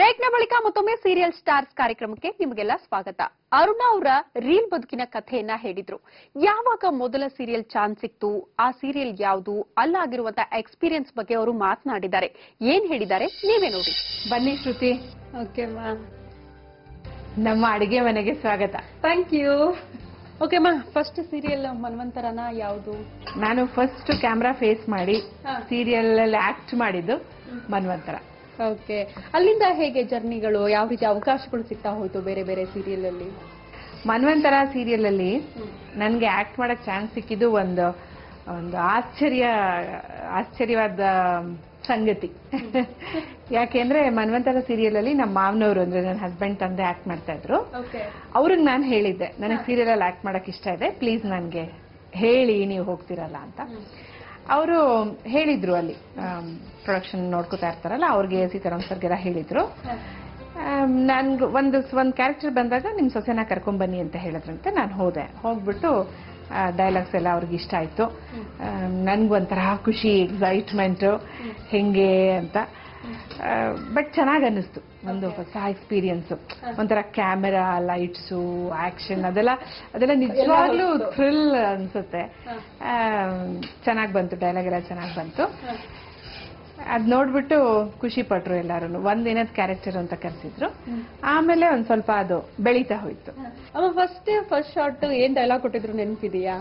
ಬ್ರೇಕ್ನ ಬಳಿಕ ಮತ್ತೊಮ್ಮೆ serial stars ಕಾರ್ಯಕ್ರಮಕ್ಕೆ ನಿಮಗೆಲ್ಲ ಸ್ವಾಗತ ಅರುಣ ಅವರ ರೀಲ್ ಬದುಕಿನ ಕಥೆಯನ್ನ ಹೇಳಿದ್ರು ಯಾವಾಗ ಮೊದಲ ಸೀರಿಯಲ್ ಚಾನ್ಸ್ ಸಿಕ್ತು ಆ ಸೀರಿಯಲ್ ಯಾವುದು ಅಲ್ಲಾಗಿರುವಂತ ಎಕ್ಸ್ಪೀರಿಯನ್ಸ್ ಬಗ್ಗೆ ಅವರು ಮಾತನಾಡಿದ್ದಾರೆ ಏನ್ ಹೇಳಿದ್ದಾರೆ ನೀವೇ ನೋಡಿ ಬನ್ನಿ ಶ್ರುತಿ ಓಕೆ ನಮ್ಮ ಅಡಿಗೆ ಮನೆಗೆ ಸ್ವಾಗತ ಥ್ಯಾಂಕ್ ಯು ಓಕೆ ಮಾ ಫಸ್ಟ್ ಸೀರಿಯಲ್ ಮನ್ವಂತರನ ಯಾವುದು ನಾನು ಫಸ್ಟ್ ಕ್ಯಾಮ್ರಾ ಫೇಸ್ ಮಾಡಿ ಹಾ. ಸೀರಿಯಲ್ ಅಲ್ಲಿ ಆಕ್ಟ್ ಮಾಡಿದ್ದು ಮನ್ವಂತರ ಓಕೆ ಅಲ್ಲಿಂದ ಹೇಗೆ ಜರ್ನಿಗಳು ಯಾವ ರೀತಿ ಅವಕಾಶಗಳು ಸಿಗ್ತಾ ಹೋಯ್ತು ಬೇರೆ ಬೇರೆ ಸೀರಿಯಲ್ ಅಲ್ಲಿ ಮನ್ವಂತರ ಸೀರಿಯಲ್ ಅಲ್ಲಿ ನನ್ಗೆ ಆಕ್ಟ್ ಮಾಡಕ್ ಚಾನ್ಸ್ ಸಿಕ್ಕಿದ್ದು ಒಂದು ಒಂದು ಆಶ್ಚರ್ಯ ಆಶ್ಚರ್ಯವಾದ ಸಂಗತಿ ಯಾಕೆಂದ್ರೆ ಮನ್ವಂತರ ಸೀರಿಯಲ್ ಅಲ್ಲಿ ನಮ್ಮ ಮಾವನವರು ಅಂದ್ರೆ ನನ್ನ ಹಸ್ಬೆಂಡ್ ತಂದೆ ಆಕ್ಟ್ ಮಾಡ್ತಾ ಇದ್ರು ಓಕೆ ಅವ್ರಿಗೆ ನಾನು ಹೇಳಿದ್ದೆ ನನಗೆ ಸೀರಿಯಲ್ ಅಲ್ಲಿ ಆಕ್ಟ್ ಮಾಡಕ್ ಇಷ್ಟ ಇದೆ ಪ್ಲೀಸ್ ನನಗೆ ಹೇಳಿ ನೀವು ಹೋಗ್ತಿರಲ್ಲ ಅಂತ ಅವರು ಹೇಳಿದ್ರು ಅಲ್ಲಿ ಪ್ರೊಡಕ್ಷನ್ ನೋಡ್ಕೋತಾ ಇರ್ತಾರಲ್ಲ ಅವ್ರಿಗೆ ಸೀತಾರಾಮ್ ಸರ್ಗೆಲ್ಲ ಹೇಳಿದ್ರು ನನ್ಗೆ ಒಂದು ಒಂದು ಕ್ಯಾರೆಕ್ಟರ್ ಬಂದಾಗ ನಿಮ್ಮ ಸೊಸೆನ ಕರ್ಕೊಂಡ್ ಬನ್ನಿ ಅಂತ ಹೇಳಿದ್ರಂತೆ ನಾನು ಹೋದೆ ಹೋಗ್ಬಿಟ್ಟು ಡೈಲಾಗ್ಸ್ ಎಲ್ಲ ಅವ್ರಿಗೆ ಇಷ್ಟ ಆಯ್ತು ನನ್ಗೊಂಥರ ಖುಷಿ ಎಕ್ಸೈಟ್ಮೆಂಟು ಹೆಂಗೆ ಅಂತ ಬಟ್ ಚೆನ್ನಾಗಿ ಅನ್ನಿಸ್ತು ಒಂದು ಹೊಸ ಎಕ್ಸ್ಪೀರಿಯನ್ಸ್ ಒಂಥರ ಕ್ಯಾಮೆರಾ ಲೈಟ್ಸು ಆಕ್ಷನ್ ಅದೆಲ್ಲ ಅದೆಲ್ಲ ನಿಜವಾಗ್ಲೂ ಥ್ರಿಲ್ ಅನ್ಸುತ್ತೆ ಚೆನ್ನಾಗಿ ಬಂತು ಡೈಲಾಗ್ ಎಲ್ಲ ಚೆನ್ನಾಗಿ ಬಂತು ಅದ್ ನೋಡ್ಬಿಟ್ಟು ಖುಷಿ ಪಟ್ರು ಎಲ್ಲಾರು ಒಂದಿನದ ಕ್ಯಾರೆಕ್ಟರ್ ಅಂತ ಕರೆಸಿದ್ರು ಆಮೇಲೆ ಒಂದ್ ಸ್ವಲ್ಪ ಅದು ಬೆಳೀತಾ ಹೋಯ್ತು ಅಮ್ಮ ಫಸ್ಟ್ ಫಸ್ಟ್ ಶಾರ್ಟ್ ಏನ್ ಡೈಲಾಗ್ ಕೊಟ್ಟಿದ್ರು ನೆನಪಿದೆಯಾ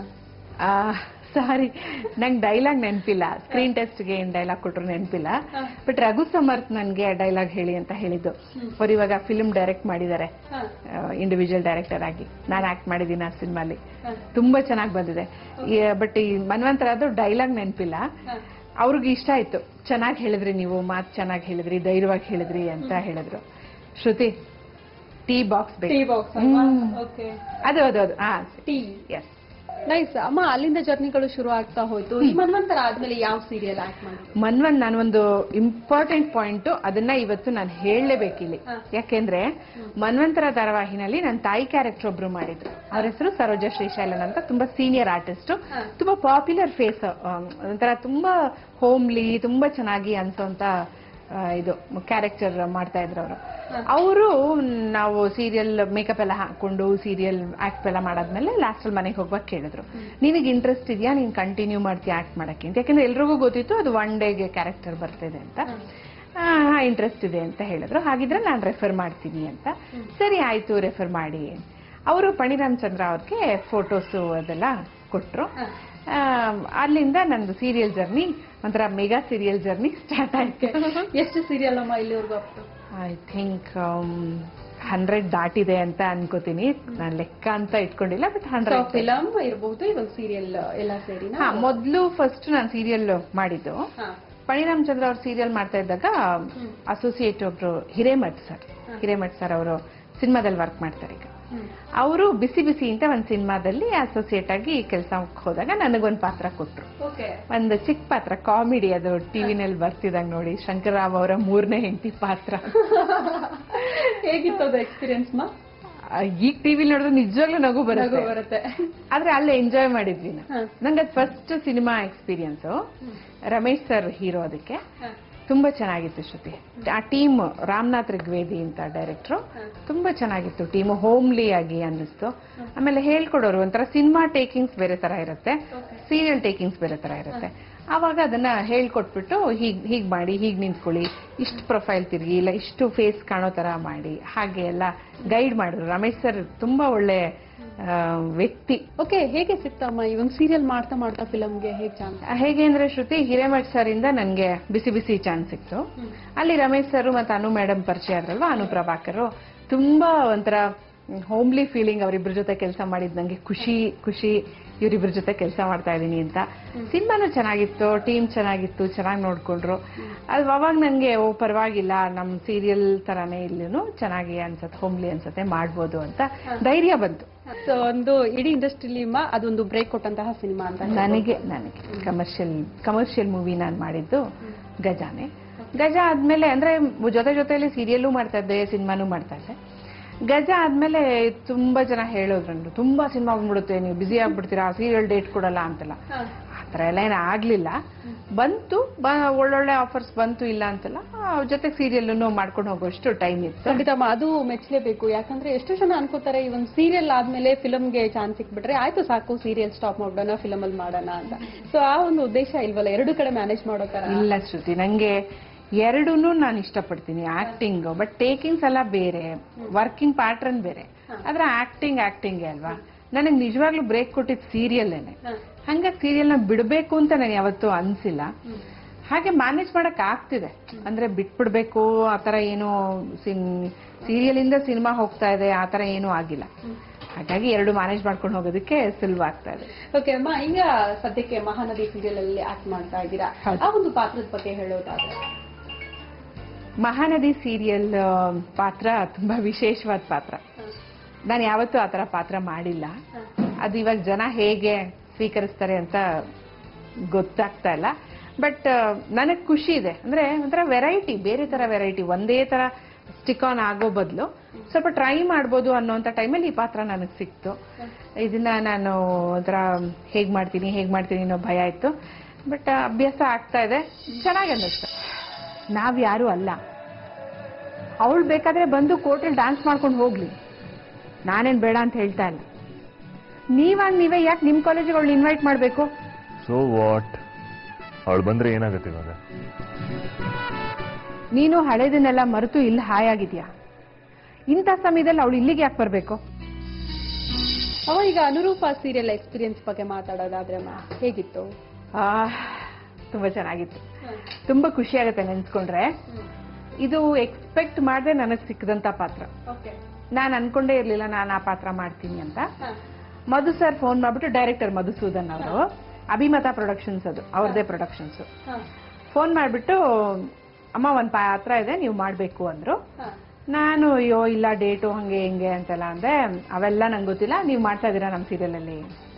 ಸಾರಿ ನಂಗೆ ಡೈಲಾಗ್ ನೆನಪಿಲ್ಲ ಸ್ಕ್ರೀನ್ ಟೆಸ್ಟ್ಗೆ ಏನ್ ಡೈಲಾಗ್ ಕೊಟ್ರು ನೆನಪಿಲ್ಲ ಬಟ್ ರಘು ಸಮರ್ಥ್ ನನ್ಗೆ ಡೈಲಾಗ್ ಹೇಳಿ ಅಂತ ಹೇಳಿದ್ದು ಅವ್ರು ಇವಾಗ ಫಿಲ್ಮ್ ಡೈರೆಕ್ಟ್ ಮಾಡಿದ್ದಾರೆ ಇಂಡಿವಿಜುವಲ್ ಡೈರೆಕ್ಟರ್ ಆಗಿ ನಾನು ಆಕ್ಟ್ ಮಾಡಿದ್ದೀನಿ ಆ ಸಿನಿಮಾಲಿ ತುಂಬಾ ಚೆನ್ನಾಗಿ ಬಂದಿದೆ ಬಟ್ ಈ ಮನ್ವಂತರ ಅದು ಡೈಲಾಗ್ ನೆನಪಿಲ್ಲ ಅವ್ರಿಗೆ ಇಷ್ಟ ಆಯ್ತು ಚೆನ್ನಾಗಿ ಹೇಳಿದ್ರಿ ನೀವು ಮಾತು ಚೆನ್ನಾಗಿ ಹೇಳಿದ್ರಿ ಧೈರ್ಯವಾಗಿ ಹೇಳಿದ್ರಿ ಅಂತ ಹೇಳಿದ್ರು ಶ್ರುತಿ ಟೀ ಬಾಕ್ಸ್ ಟೀ ಬೇಕು ಬಾಕ್ಸ್ ಹ್ಮ್. ಓಕೆ ಅದು ಅದು ಅದು ಹಾ ಟೀ ಎಸ್ ನೈಸ್ ಅಮ್ಮ ಅಲ್ಲಿಂದ ಜರ್ನಿಗಳು ಶುರು ಆಗ್ತಾ ಹೋಯ್ತು ಈ ಮನ್ವಂತರ ಆದ್ಮೇಲೆ ಯಾವ ಸೀರಿಯಲ್ ಆಕ್ಟ್ ಮಾಡಿದ್ರು ಮನ್ವನ್ ನಾನೊಂದು ಇಂಪಾರ್ಟೆಂಟ್ ಪಾಯಿಂಟ್ ಅದನ್ನ ಇವತ್ತು ನಾನು ಹೇಳಲೇಬೇಕಿಲ್ಲಿ ಹಾ. ಯಾಕೆಂದ್ರೆ ಮನ್ವಂತರ ಧಾರಾವಾಹಿನಲ್ಲಿ ನನ್ನ ತಾಯಿ ಕ್ಯಾರೆಕ್ಟರ್ ಒಬ್ರು ಮಾಡಿದ್ರು ಅವ್ರ ಹೆಸರು ಸರೋಜ ಶ್ರೀಶೈಲನ್ ಅಂತ ತುಂಬಾ ಸೀನಿಯರ್ ಆರ್ಟಿಸ್ಟ್ ಹಾ. ತುಂಬಾ ಪಾಪ್ಯುಲರ್ ಫೇಸ್ ಒಂಥರ ತುಂಬಾ ಹೋಮ್ಲಿ ತುಂಬಾ ಚೆನ್ನಾಗಿ ಅನ್ಸೋಂತ ಆ, ಇದು ಕ್ಯಾರೆಕ್ಟರ್ ಮಾಡ್ತಾ ಇದ್ರು ಅವರು ಅವರು ನಾವು ಸೀರಿಯಲ್ ಮೇಕಪ್ ಎಲ್ಲ ಹಾಕೊಂಡು ಸೀರಿಯಲ್ ಆಕ್ಟ್ ಎಲ್ಲ ಮಾಡಾದ್ಮೇಲೆ ಲಾಸ್ಟ್ ಅಲ್ಲಿ ಮನೆಗೆ ಹೋಗ್ಬೇಕು ಕೇಳಿದ್ರು ನಿನಗೆ ಇಂಟ್ರೆಸ್ಟ್ ಇದೆಯಾ ನೀನ್ ಕಂಟಿನ್ಯೂ ಮಾಡ್ತೀಯ ಆಕ್ಟ್ ಮಾಡಕ್ಕೆ ಅಂತ ಯಾಕಂದ್ರೆ ಎಲ್ರಿಗೂ ಗೊತ್ತಿತ್ತು ಅದು ಒನ್ ಡೇಗೆ ಕ್ಯಾರೆಕ್ಟರ್ ಬರ್ತಿದೆ ಅಂತ ಹಾ ಇಂಟ್ರೆಸ್ಟ್ ಇದೆ ಅಂತ ಹೇಳಿದ್ರು ಹಾಗಿದ್ರೆ ನಾನು ರೆಫರ್ ಮಾಡ್ತೀನಿ ಅಂತ ಸರಿ ಆಯ್ತು ರೆಫರ್ ಮಾಡಿ ಅವರು ಪಣಿರಾಮಚಂದ್ರ ಅವ್ರಿಗೆ ಫೋಟೋಸು ಅದೆಲ್ಲ ಕೊಟ್ರು ಆ, ಅಲ್ಲಿಂದ ನಂದು ಸೀರಿಯಲ್ ಜರ್ನಿ ಒಂಥರ ಮೆಗಾ ಸೀರಿಯಲ್ ಜರ್ನಿ ಸ್ಟಾರ್ಟ್ ಆಯ್ತು ಎಷ್ಟು ಸೀರಿಯಲ್ ಅಮ್ಮ ಇಲ್ಲಿವರೆಗೂ ಅಪ್ತು ಐ ಥಿಂಕ್ ಹಂಡ್ರೆಡ್ ದಾಟಿದೆ ಅಂತ ಅನ್ಕೋತೀನಿ ನಾನು ಲೆಕ್ಕ ಅಂತ ಇಟ್ಕೊಂಡಿಲ್ಲ ಬಟ್ ಹಂಡ್ರೆಡ್ ಫಿಲಮ್ ಇರಬಹುದು ಇವಾಗ ಸೀರಿಯಲ್ ಎಲ್ಲ ಸೇರಿನ ಹಾ ಮೊದಲು ಫಸ್ಟ್ ನಾನು ಸೀರಿಯಲ್ ಮಾಡಿದ್ದು ಪಣಿರಾಮಚಂದ್ರ ಅವ್ರ ಸೀರಿಯಲ್ ಮಾಡ್ತಾ ಇದ್ದಾಗ ಅಸೋಸಿಯೇಟ್ ಒಬ್ರು ಹಿರೇಮಠ್ ಸರ್ ಹಿರೇಮಠ್ ಸರ್ ಅವರು ಸಿನಿಮಾದಲ್ಲಿ ವರ್ಕ್ ಮಾಡ್ತಾರೆ ಈಗ ಅವರು ಬಿಸಿ ಬಿಸಿ ಅಂತ ಒಂದು ಸಿನಿಮಾದಲ್ಲಿ ಅಸೋಸಿಯೇಟ್ ಆಗಿ ಕೆಲಸ ಹೋದಾಗ ನನಗೊಂದು ಪಾತ್ರ ಕೊಟ್ರು ಓಕೆ ಒಂದು ಚಿಕ್ಕ ಪಾತ್ರ ಕಾಮಿಡಿ ಅದು ಟಿವಿನಲ್ಲಿ ಬರ್ತಿದಂಗ್ ನೋಡಿ ಶಂಕರರಾವ್ ಅವರ ಮೂರನೇ ಹೆಂಡತಿ ಪಾತ್ರ ಹೇಗಿತ್ತು ಅದು ಎಕ್ಸ್ಪೀರಿಯನ್ಸ್ ಮಾ ಆ, ಈಗ ಟಿವಿಲಿ ನೋಡಿದ್ರೆ ನಿಜವಾಗ್ಲೂ ನಗು ನಗು ಬರುತ್ತೆ ಬರುತ್ತೆ ಆದ್ರೆ ಅಲ್ಲೇ ಎಂಜಾಯ್ ಮಾಡಿದ್ವಿ ನಾವು ಹ. ನಂಗೆ ಅದು first cinema experience Ramesh sir hero ಅದಕ್ಕೆ ತುಂಬಾ ಚೆನ್ನಾಗಿತ್ತು ಶ್ರುತಿ ಆ ಟೀಮ್ ರಾಮನಾಥ್ ಋಗ್ವೇದಿ ಅಂತ ಡೈರೆಕ್ಟ್ರು ತುಂಬಾ ಚೆನ್ನಾಗಿತ್ತು ಟೀಮ್ ಹೋಮ್ಲಿ ಆಗಿ ಅನ್ನಿಸ್ತು ಆಮೇಲೆ ಹೇಳ್ಕೊಡೋರು ಒಂಥರ ಸಿನಿಮಾ ಟೇಕಿಂಗ್ಸ್ ಬೇರೆ ತರ ಇರುತ್ತೆ ಸೀರಿಯಲ್ ಟೇಕಿಂಗ್ಸ್ ಬೇರೆ ತರ ಇರುತ್ತೆ ಆವಾಗ ಅದನ್ನ ಹೇಳ್ಕೊಟ್ಬಿಟ್ಟು ಹೀಗ್ ಹೀಗ್ ಮಾಡಿ ಹೀಗ್ ನಿಂತ್ಕೊಳ್ಳಿ ಇಷ್ಟು ಪ್ರೊಫೈಲ್ ತಿರುಗಿ ಇಲ್ಲ ಇಷ್ಟು ಫೇಸ್ ಕಾಣೋ ತರ ಮಾಡಿ ಹಾಗೆ ಎಲ್ಲ ಗೈಡ್ ಮಾಡಿದ್ರು ರಮೇಶ್ ಸರ್ ತುಂಬಾ ಒಳ್ಳೆ ಆ, ವ್ಯಕ್ತಿ ಓಕೆ ಹೇಗೆ ಸಿಕ್ತಮ್ಮ ಈ ಒಂದು ಸೀರಿಯಲ್ ಮಾಡ್ತಾ ಮಾಡ್ತಾ ಫಿಲಮ್ಗೆ ಹೇಗೆ ಚಾನ್ಸ್ ಹೇಗೆ ಅಂದ್ರೆ ಶ್ರುತಿ ಹಿರೇಮಠ್ ಸರ್ ಇಂದ ನನ್ಗೆ ಬಿಸಿ ಬಿಸಿ ಚಾನ್ಸ್ ಸಿಕ್ತು ಅಲ್ಲಿ ರಮೇಶ್ ಸರ್ ಮತ್ತೆ ಅನು ಮೇಡಮ್ ಪರಿಚಯ ಆದ್ರಲ್ವಾ ಅನು ಪ್ರಭಾಕರ್ ತುಂಬಾ ಒಂಥರ ಹೋಮ್ಲಿ ಫೀಲಿಂಗ್ ಅವರಿಬ್ಬರ ಜೊತೆ ಕೆಲಸ ಮಾಡಿದ್ ನಂಗೆ ಖುಷಿ ಖುಷಿ ಇವರಿಬ್ಬರ ಜೊತೆ ಕೆಲಸ ಮಾಡ್ತಾ ಇದೀನಿ ಅಂತ ಸಿನಿಮಾನು ಚೆನ್ನಾಗಿತ್ತು ಟೀಮ್ ಚೆನ್ನಾಗಿತ್ತು ಚೆನ್ನಾಗಿ ನೋಡ್ಕೊಂಡ್ರು ಅದು ಅವಾಗ ನನ್ಗೆ ಓ ಪರವಾಗಿಲ್ಲ ನಮ್ ಸೀರಿಯಲ್ ತರಾನೇ ಇಲ್ಲೂ ಚೆನ್ನಾಗಿ ಅನ್ಸತ್ತೆ ಹೋಮ್ಲಿ ಅನ್ಸತ್ತೆ ಮಾಡ್ಬೋದು ಅಂತ ಧೈರ್ಯ ಬಂತು ಸೊ ಒಂದು ಇಡೀ ಇಂಡಸ್ಟ್ರಿಲಿ ಅದೊಂದು ಬ್ರೇಕ್ ಕೊಟ್ಟಂತಹ ಸಿನಿಮಾ ಅಂತ ಹೇಳ್ಬೋದು. ನನಗೆ ನನಗೆ ಕಮರ್ಷಿಯಲ್ ಕಮರ್ಷಿಯಲ್ ಮೂವಿ ನಾನು ಮಾಡಿದ್ದು ಗಜಾನೆ ಗಜ ಆದ್ಮೇಲೆ ಅಂದ್ರೆ ಜೊತೆ ಜೊತೆಲಿ ಸೀರಿಯಲ್ಲೂ ಮಾಡ್ತಾ ಇದ್ದೆ ಸಿನಿಮಾನೂ ಮಾಡ್ತಾ ಇದ್ದೆ ಗಜ ಆದ್ಮೇಲೆ ತುಂಬಾ ಜನ ಹೇಳೋದ್ರು ನಂಗೆ, ತುಂಬಾ ಸಿನಿಮಾ ಬಂದ್ಬಿಡುತ್ತೆ ನೀವು ಬಿಸಿ ಆಗ್ಬಿಡ್ತೀರಾ ಸೀರಿಯಲ್ ಡೇಟ್ ಕೊಡಲ್ಲ ಅಂತೆಲ್ಲ ಥರ ಎಲ್ಲ ಏನು ಆಗ್ಲಿಲ್ಲ ಬಂತು ಬ ಒಳ್ಳೊಳ್ಳೆ ಆಫರ್ಸ್ ಬಂತು ಇಲ್ಲ ಅಂತಲ್ಲ ಅವ್ರ ಜೊತೆ ಸೀರಿಯಲ್ನು ಮಾಡ್ಕೊಂಡು ಹೋಗೋಷ್ಟು ಟೈಮ್ ಇತ್ತು ಖಂಡಿತಮ್ಮ ಅದು ಮೆಚ್ಚಲೇಬೇಕು ಯಾಕಂದ್ರೆ ಎಷ್ಟು ಜನ ಅನ್ಕೋತಾರೆ ಈ ಒಂದು ಸೀರಿಯಲ್ ಆದ್ಮೇಲೆ ಫಿಲಮ್ಗೆ ಚಾನ್ಸ್ ಸಿಕ್ಬಿಟ್ರೆ ಆಯ್ತು ಸಾಕು ಸೀರಿಯಲ್ ಸ್ಟಾಪ್ ಮಾಡೋಣ ಫಿಲಮ್ ಅಲ್ಲಿ ಮಾಡೋಣ ಅಂತ ಸೊ ಆ ಒಂದು ಉದ್ದೇಶ ಇಲ್ವಲ್ಲ ಎರಡು ಕಡೆ ಮ್ಯಾನೇಜ್ ಮಾಡೋ ತರ ಇಲ್ಲ ಶ್ರುತಿ ನಂಗೆ ಎರಡೂ ನಾನು ಇಷ್ಟಪಡ್ತೀನಿ ಆಕ್ಟಿಂಗ್ ಬಟ್ ಟೇಕಿಂಗ್ಸ್ ಎಲ್ಲ ಬೇರೆ ವರ್ಕಿಂಗ್ ಪ್ಯಾಟ್ರನ್ ಬೇರೆ ಆದ್ರೆ ಆಕ್ಟಿಂಗ್ ಆಕ್ಟಿಂಗ್ ಅಲ್ವಾ ನನಗೆ ನಿಜವಾಗ್ಲೂ ಬ್ರೇಕ್ ಕೊಟ್ಟಿದ್ದು ಸೀರಿಯಲ್ಲೇನೆ ಹಂಗಾಗಿ ಸೀರಿಯಲ್ನ ಬಿಡಬೇಕು ಅಂತ ನಾನು ಯಾವತ್ತೂ ಅನ್ಸಿಲ್ಲ ಹಾಗೆ ಮ್ಯಾನೇಜ್ ಮಾಡಕ್ ಆಗ್ತಿದೆ ಅಂದ್ರೆ ಬಿಟ್ಬಿಡ್ಬೇಕು ಆ ಥರ ಏನು ಸೀರಿಯಲ್ ಇಂದ ಸಿನಿಮಾ ಹೋಗ್ತಾ ಇದೆ ಆ ಥರ ಏನೂ ಆಗಿಲ್ಲ ಹಾಗಾಗಿ ಎರಡು ಮ್ಯಾನೇಜ್ ಮಾಡ್ಕೊಂಡು ಹೋಗೋದಕ್ಕೆ ಸುಲಭ ಆಗ್ತಾ ಇದೆ ಓಕೆ ಅಮ್ಮ ಈಗ ಸದ್ಯಕ್ಕೆ ಮಹಾನದಿ ಸೀರಿಯಲ್ ಅಲ್ಲಿ ಆಕ್ಟ್ ಮಾಡ್ತಾ ಇದ್ದೀರಾ ಹೌದು. ಆ ಒಂದು ಪಾತ್ರದ ಬಗ್ಗೆ ಹೇಳೋದಾದ್ರೆ ಮಹಾನದಿ ಸೀರಿಯಲ್ ಪಾತ್ರ ತುಂಬಾ ವಿಶೇಷವಾದ ಪಾತ್ರ ನಾನು ಯಾವತ್ತೂ ಆ ಥರ ಪಾತ್ರ ಮಾಡಿಲ್ಲ ಅದು ಇವಾಗ ಜನ ಹೇಗೆ ಸ್ವೀಕರಿಸ್ತಾರೆ ಅಂತ ಗೊತ್ತಾಗ್ತಾ ಇಲ್ಲ ಬಟ್ ನನಗೆ ಖುಷಿ ಇದೆ ಅಂದ್ರೆ ಒಂಥರ ವೆರೈಟಿ ಬೇರೆ ತರ ವೆರೈಟಿ ಒಂದೇ ತರ ಸ್ಟಿಕ್ ಆನ್ ಆಗೋ ಬದಲು ಸ್ವಲ್ಪ ಟ್ರೈ ಮಾಡ್ಬೋದು ಅನ್ನೋಂಥ ಟೈಮಲ್ಲಿ ಈ ಪಾತ್ರ ನನಗೆ ಸಿಕ್ತು ಇದನ್ನ ನಾನು ಒಂಥರ ಹೇಗ್ ಮಾಡ್ತೀನಿ ಹೇಗ್ ಮಾಡ್ತೀನಿ ಅನ್ನೋ ಭಯ ಇತ್ತು ಬಟ್ ಅಭ್ಯಾಸ ಆಗ್ತಾ ಇದೆ ಚೆನ್ನಾಗಿ ಅನ್ನಿಸ್ತು ನಾವ್ಯಾರು ಅಲ್ಲ ಅವಳು ಬೇಕಾದ್ರೆ ಬಂದು ಕೋರ್ಟಲ್ಲಿ ಡ್ಯಾನ್ಸ್ ಮಾಡ್ಕೊಂಡು ಹೋಗ್ಲಿ ನಾನೇನ್ ಬೇಡ ಅಂತ ಹೇಳ್ತಾ ಇಲ್ಲ ನೀವಾಗ ನೀವೇ ಯಾಕೆ ನಿಮ್ ಕಾಲೇಜಿಗೆ ಅವಳು ಇನ್ವೈಟ್ ಮಾಡಬೇಕು ಸೊ ವಾಟ್ ಅವಳು ಬಂದ್ರೆ ಏನಾಗುತ್ತೆ ಇವಾಗ ನೀನು ಹಳೇದನ್ನೆಲ್ಲ ಮರೆತು ಇಲ್ಲಿ ಹಾಯಾಗಿದ್ಯಾ ಇಂಥ ಸಮಯದಲ್ಲಿ ಅವಳು ಇಲ್ಲಿಗೆ ಯಾಕೆ ಬರಬೇಕು ಅವ ಈಗ ಅನುರೂಪ ಸೀರಿಯಲ್ ಎಕ್ಸ್ಪೀರಿಯನ್ಸ್ ಬಗ್ಗೆ ಮಾತಾಡೋದಾದ್ರೆ ಅಮ್ಮ ಹೇಗಿತ್ತು ತುಂಬಾ ಚೆನ್ನಾಗಿತ್ತು ತುಂಬಾ ಖುಷಿ ಆಗುತ್ತೆ ನೆನ್ಸ್ಕೊಂಡ್ರೆ ಇದು ಎಕ್ಸ್ಪೆಕ್ಟ್ ಮಾಡದೆ ನನಗೆ ಸಿಕ್ಕದಂತ ಪಾತ್ರ ಓಕೆ ನಾನು ಅನ್ಕೊಂಡೇ ಇರ್ಲಿಲ್ಲ ನಾನು ಆ ಪಾತ್ರ ಮಾಡ್ತೀನಿ ಅಂತ ಮಧು ಸರ್ ಫೋನ್ ಮಾಡ್ಬಿಟ್ಟು ಡೈರೆಕ್ಟರ್ ಮಧುಸೂದನ್ ಅವರು ಅಭಿಮತ ಪ್ರೊಡಕ್ಷನ್ಸ್ ಅದು ಅವ್ರದೇ ಪ್ರೊಡಕ್ಷನ್ಸ್ ಫೋನ್ ಮಾಡ್ಬಿಟ್ಟು ಅಮ್ಮ ಒಂದ್ ಪಾತ್ರ ಇದೆ ನೀವು ಮಾಡ್ಬೇಕು ಅಂದ್ರು ನಾನು ಅಯ್ಯೋ ಇಲ್ಲ ಡೇಟು ಹಂಗೆ ಹಿಂಗೆ ಅಂತೆಲ್ಲ ಅಂದೆ ಅವೆಲ್ಲ ನಂಗೆ ಗೊತ್ತಿಲ್ಲ ನೀವು ಮಾಡ್ತಾ ಇದ್ದೀರಾ ನಮ್ಮ ಸೀರಿಯಲಲ್ಲಿ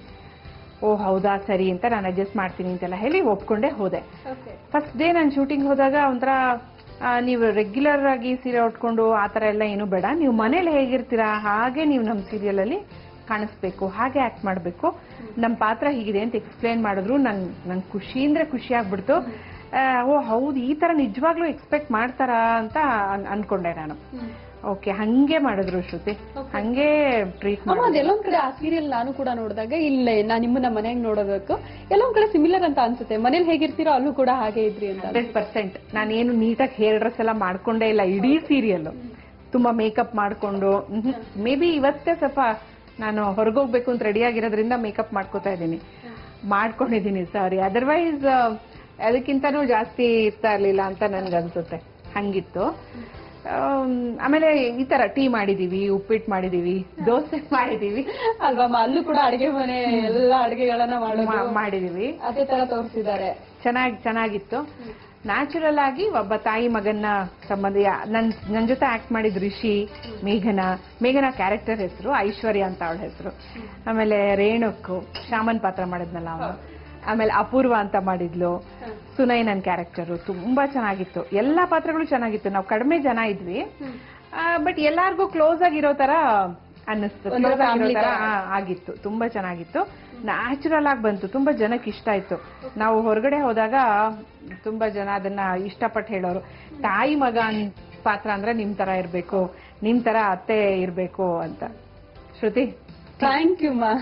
ಓ ಹೌದಾ ಸರಿ ಅಂತ ನಾನು ಅಡ್ಜಸ್ಟ್ ಮಾಡ್ತೀನಿ ಅಂತೆಲ್ಲ ಹೇಳಿ ಒಪ್ಕೊಂಡೆ ಹೋದೆ ಓಕೆ ಫಸ್ಟ್ ಡೇ ನಾನು ಶೂಟಿಂಗ್ ಹೋದಾಗ ಒಂಥರ ಆ, ನೀವು ರೆಗ್ಯುಲರ್ ಆಗಿ ಸೀರೆ ಉಟ್ಕೊಂಡು ಆ ಥರ ಎಲ್ಲ ಏನು ಬೇಡ ನೀವು ಮನೇಲಿ ಹೇಗಿರ್ತೀರಾ ಹಾಗೆ ನೀವು ನಮ್ಮ ಸೀರಿಯಲಲ್ಲಿ ಕಾಣಿಸ್ಬೇಕು ಹಾಗೆ ಆಕ್ಟ್ ಮಾಡಬೇಕು ನಮ್ಮ ಪಾತ್ರ ಹೀಗಿದೆ ಅಂತ ಎಕ್ಸ್ಪ್ಲೇನ್ ಮಾಡಿದ್ರು ನನ್ ನನ್ ಖುಷಿ ಅಂದ್ರೆ ಖುಷಿ ಆಗ್ಬಿಡ್ತು ಆ, ಓ ಹೌದು ಈ ತರ ನಿಜವಾಗ್ಲೂ ಎಕ್ಸ್ಪೆಕ್ಟ್ ಮಾಡ್ತಾರಾ ಅಂತ ಅನ್- ಅನ್ಕೊಂಡೆ ನಾನು ಓಕೆ ಹಂಗೆ ಮಾಡಿದ್ರು ಶ್ರುತಿ ಹಂಗೆ ಟ್ರೀಟ್ ಅಮ್ಮ ಅದೆಲ್ಲೊಂದ್ ಕಡೆ ಆ ಸೀರಿಯಲ್ ನಾನು ಕೂಡ ನೋಡಿದಾಗ ಇಲ್ಲೇ ನಾ ನಿಮ್ಮನ್ನ ಮನೆಯಾಗ ನೋಡೋದಕ್ಕೂ ಎಲ್ಲೊಂದ್ ಕಡೆ ಸಿಮಿಲರ್ ಅಂತ ಅನ್ಸುತ್ತೆ ಮನೇಲಿ ಹೇಗಿರ್ತೀರೋ ಅಲ್ಲೂ ಕೂಡ ಹಾಗೆ ಇದ್ರಿ ಅಂತ ಹಂಡ್ರೆಡ್ ಪರ್ಸೆಂಟ್ ನಾನೇನು ನೀಟಾಗಿ ಹೇರ್ ಡ್ರೆಸ್ ಎಲ್ಲ ಮಾಡ್ಕೊಂಡೇ ಇಲ್ಲ ಇಡೀ ಸೀರಿಯಲ್ ತುಂಬಾ ಮೇಕಪ್ ಮಾಡ್ಕೊಂಡು ಮೇ ಬಿ ಇವತ್ತೇ ಸ್ವಲ್ಪ ನಾನು ಹೊರಗೋಗ್ಬೇಕು ಅಂತ ರೆಡಿ ಆಗಿರೋದ್ರಿಂದ ಮೇಕಪ್ ಮಾಡ್ಕೋತಾ ಇದ್ದೀನಿ ಮಾಡ್ಕೊಂಡಿದ್ದೀನಿ ಸಾರಿ ಅದರ್ವೈಸ್ ಅದಕ್ಕಿಂತನೂ ಜಾಸ್ತಿ ಇರ್ತಾ ಇರ್ಲಿಲ್ಲ ಅಂತ ನನ್ಗೆ ಅನ್ಸುತ್ತೆ ಹಂಗಿತ್ತು ಆಮ್, ಆಮೇಲೆ ಈ ತರ ಟೀ ಮಾಡಿದೀವಿ ಉಪ್ಪಿಟ್ಟು ಮಾಡಿದೀವಿ ದೋಸೆ ಮಾಡಿದೀವಿ ಅಲ್ವಮ್ಮ ಅಲ್ಲೂ ಕೂಡ ಅಡಿಗೆ ಮನೆ ಎಲ್ಲಾ ಅಡಿಗೆಗಳನ್ನ ಮಾಡೋದು ಮಾ- ಮಾಡಿದೀವಿ ಅದೇ ತರ ತೋರಿಸಿದ್ದಾರೆ ಚೆನ್ನಾಗಿ ಚೆನ್ನಾಗಿತ್ತು ನ್ಯಾಚುರಲ್ ಆಗಿ ಒಬ್ಬ ತಾಯಿ ಮಗನ್ನ ಸಂಬಂಧ ಯಾ- ನನ್ ನನ್ ಜೊತೆ ಆಕ್ಟ್ ಮಾಡಿದ್ ರಿಷಿ ಮೇಘನ ಮೇಘನ ಕ್ಯಾರೆಕ್ಟರ್ ಹೆಸರು ಐಶ್ವರ್ಯ ಅಂತ ಅವಳ ಹೆಸರು ಆಮೇಲೆ ರೇಣುಕು ಶಾಮನ್ ಪಾತ್ರ ಮಾಡಿದ್ನಲ್ಲ ಅವನು ಆಮೇಲೆ ಅಪೂರ್ವ ಅಂತ ಮಾಡಿದ್ಲು ಸುನೈ ನನ್ ಕ್ಯಾರೆಕ್ಟರು ತುಂಬಾ ಚೆನ್ನಾಗಿತ್ತು ಎಲ್ಲಾ ಪಾತ್ರಗಳು ಚೆನ್ನಾಗಿತ್ತು ನಾವು ಕಡಿಮೆ ಜನ ಇದ್ವಿ ಬಟ್ ಎಲ್ಲಾರ್ಗೂ ಕ್ಲೋಸ್ ಆಗಿರೋ ತರ ಅನ್ನಿಸ್ತು ಒಂಥರ Close ಆಗಿರೋ family ತರ ತರ. ಆ, ಆಗಿತ್ತು ತುಂಬಾ ಚೆನ್ನಾಗಿತ್ತು ನ್ಯಾಚುರಲ್ ಆಗಿ ಬಂತು ತುಂಬಾ ಜನಕ್ಕೆ ಇಷ್ಟ ಆಯ್ತು ನಾವು ಹೊರಗಡೆ ಹೋದಾಗ ತುಂಬಾ ಜನ ಅದನ್ನ ಇಷ್ಟಪಟ್ಟು ಹೇಳೋರು ತಾಯಿ ಮಗ ಅನ್ ಪಾತ್ರ ಅಂದ್ರೆ ನಿಮ್ ತರ ಇರ್ಬೇಕು ನಿಮ್ ತರ ಅತ್ತೆ ಇರ್ಬೇಕು ಅಂತ ಶ್ರುತಿ ಥ್ಯಾಂಕ್ ಯು ಮಾ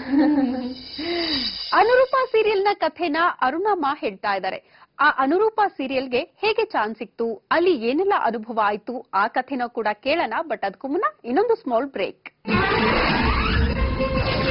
ಅನುರೂಪ ಸೀರಿಯಲ್ ನ ಕಥೆನ ಅರುಣಮ್ಮ ಹೇಳ್ತಾ ಇದ್ದಾರೆ ಆ ಅನುರೂಪ ಸೀರಿಯಲ್ಗೆ ಹೇಗೆ ಚಾನ್ಸ್ ಸಿಕ್ತು ಅಲ್ಲಿ ಏನೆಲ್ಲ ಅನುಭವ ಆಯ್ತು ಆ ಕಥೆನ ಕೂಡ ಕೇಳೋಣ ಬಟ್ ಅದಕ್ಕೂ ಮುನ್ನ ಇನ್ನೊಂದು ಸ್ಮಾಲ್ ಬ್ರೇಕ್